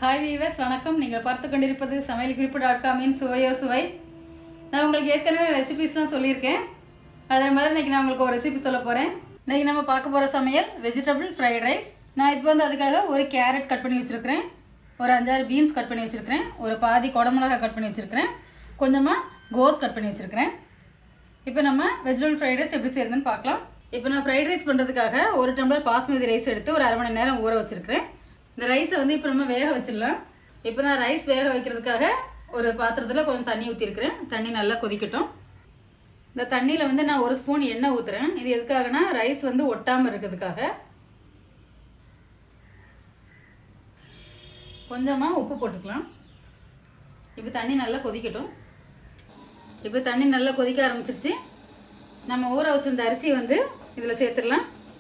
hi viewers வணக்கம் நீங்கள் பார்த்து கொண்டிருப்பது சமையல் குறிப்பு டாட் காமின் சுவையோ சுவை நான் உங்களுக்கு ஏற்கனவே ரெசிபிஸ்லாம் சொல்லியிருக்கேன் அதே மாதிரி இன்னைக்கு நான் உங்களுக்கு ஒரு ரெசிபி சொல்ல போகிறேன் இன்னைக்கு நம்ம பார்க்க போகிற சமையல் வெஜிடபிள் ஃப்ரைட் ரைஸ் நான் இப்போ வந்து அதுக்காக ஒரு கேரட் கட் பண்ணி வச்சுருக்கிறேன் ஒரு அஞ்சாறு பீன்ஸ் கட் பண்ணி வச்சுருக்கிறேன் ஒரு பாதி குடமிளகா கட் பண்ணி வச்சுருக்கிறேன் கொஞ்சமாக கோஸ் கட் பண்ணி வச்சுருக்கிறேன் இப்போ நம்ம வெஜிடபிள் ஃப்ரைட் ரைஸ் எப்படி செய்யறதுன்னு பார்க்கலாம் இப்போ நான் ஃப்ரைட் ரைஸ் பண்ணுறதுக்காக ஒரு டம்ளர் பாஸ்மதி ரைஸ் எடுத்து ஒரு அரை மணி நேரம் ஊற வச்சிருக்கிறேன் இந்த ரைஸை வந்து இப்போ நம்ம வேக வச்சிடலாம் இப்போ நான் ரைஸ் வேக வைக்கிறதுக்காக ஒரு பாத்திரத்தில் கொஞ்சம் தண்ணி ஊற்றிருக்கிறேன் தண்ணி நல்லா கொதிக்கட்டும் இந்த தண்ணியில் வந்து நான் ஒரு ஸ்பூன் எண்ணெய் ஊற்றுறேன் இது எதுக்காகனா ரைஸ் வந்து ஒட்டாமல் இருக்கிறதுக்காக கொஞ்சமாக உப்பு போட்டுக்கலாம் இப்போ தண்ணி நல்லா கொதிக்கட்டும் இப்போ தண்ணி நல்லா கொதிக்க ஆரம்பிச்சிருச்சு நம்ம ஊற வச்சிருந்த அரிசி வந்து இதில் சேர்த்துடலாம்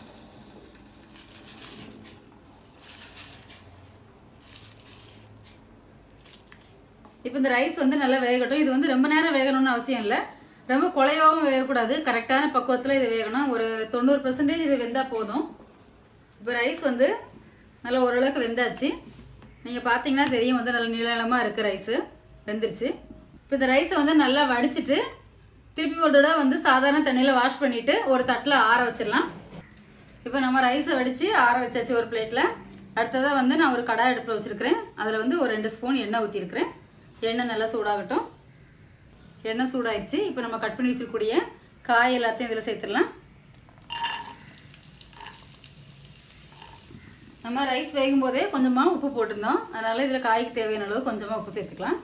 இப்போ இந்த ரைஸ் வந்து நல்லா வேகட்டும் இது வந்து ரொம்ப நேரம் வேகணும்னு அவசியம் இல்லை ரொம்ப குலைவாகவும் வேகக்கூடாது கரெக்டான பக்குவத்தில் இது வேகணும் ஒரு தொண்ணூறு பர்சன்டேஜ் இது வெந்தால் போதும் இப்போ ரைஸ் வந்து நல்லா ஓரளவுக்கு வெந்தாச்சு நீங்கள் பார்த்தீங்கன்னா தெரியும் வந்து நல்ல நீளமாக இருக்குது ரைஸு வெந்துருச்சு இப்போ இந்த ரைஸை வந்து நல்லா வடிச்சிட்டு திருப்பி ஒரு தடவை வந்து சாதாரண தண்ணியில் வாஷ் பண்ணிவிட்டு ஒரு தட்டில் ஆற வச்சிடலாம் இப்போ நம்ம ரைஸை வடித்து ஆற வச்சாச்சு ஒரு பிளேட்டில் அடுத்ததாக வந்து நான் ஒரு கடாய் அடுப்பில் வச்சுருக்கிறேன் அதில் வந்து ஒரு ரெண்டு ஸ்பூன் எண்ணெய் ஊற்றிருக்கிறேன் எண்ணெய் நல்லா சூடாகட்டும் எண்ணெய் சூடாயிடுச்சு இப்போ நம்ம கட் பண்ணி வச்சிருக்கக்கூடிய காய் எல்லாத்தையும் இதில் சேர்த்துடலாம் நம்ம ரைஸ் வேகும் போதே கொஞ்சமாக உப்பு போட்டிருந்தோம் அதனால் இதில் காய்க்கு தேவையான அளவு கொஞ்சமாக உப்பு சேர்த்துக்கலாம்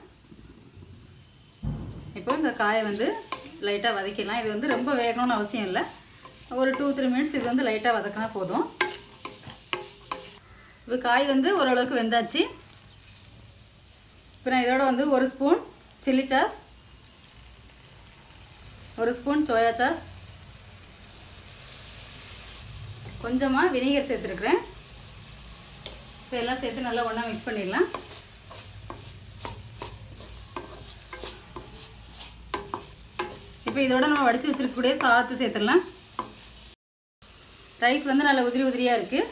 இப்போ இந்த காயை வந்து லைட்டாக வதக்கிடலாம் இது வந்து ரொம்ப வேகணும்னு அவசியம் இல்லை ஒரு டூ த்ரீ மினிட்ஸ் இது வந்து லைட்டாக வதக்கினா போதும் இப்போ காய் வந்து ஓரளவுக்கு வெந்தாச்சு இப்போ நான் இதோட வந்து ஒரு ஸ்பூன் சில்லி சாஸ் ஒரு ஸ்பூன் சோயா சாஸ் கொஞ்சமாக வினிகர் சேர்த்துருக்குறேன் இப்போ எல்லாம் சேர்த்து நல்லா ஒன்றா மிக்ஸ் பண்ணிடலாம் இப்போ இதோட நம்ம வடித்து வச்சிருக்கக்கூடிய சாதத்தை சேர்த்துடலாம் ரைஸ் வந்து நல்லா உதிரி உதிரியாக இருக்குது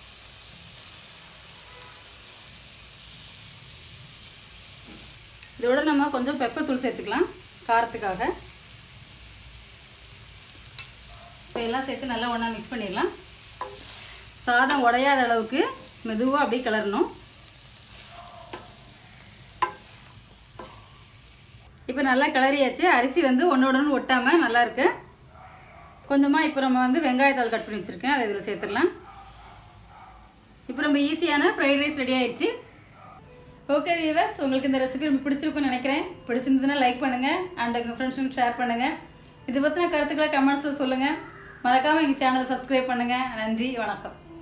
இதோட நம்ம கொஞ்சம் பெப்பத்தூள் சேர்த்துக்கலாம் காரத்துக்காக இப்போ எல்லாம் சேர்த்து நல்லா ஒன்றா மிக்ஸ் பண்ணிடலாம் சாதம் உடையாத அளவுக்கு மெதுவாக அப்படியே கிளறணும் இப்போ நல்லா கிளறியாச்சு அரிசி வந்து ஒன்றோட ஒன்று ஒட்டாமல் நல்லா இருக்கு கொஞ்சமாக இப்போ நம்ம வந்து வெங்காயத்தாள் கட் பண்ணி வச்சுருக்கேன் அதை இதில் சேர்த்துடலாம் இப்போ நம்ம ஈஸியான ஃப்ரைட் ரைஸ் ரெடி ஆயிடுச்சு ஓகே வியூவர்ஸ் உங்களுக்கு இந்த ரெசிபி ரொம்ப பிடிச்சிருக்கும்னு நினைக்கிறேன் பிடிச்சிருந்ததுன்னா லைக் பண்ணுங்கள் அண்ட் உங்கள் ஃப்ரெண்ட்ஸுக்கு ஷேர் பண்ணுங்கள் இது பற்றின கருத்துக்களை கமெண்ட்ஸில் சொல்லுங்கள் மறக்காமல் எங்கள் சேனலை சப்ஸ்கிரைப் பண்ணுங்கள் நன்றி வணக்கம்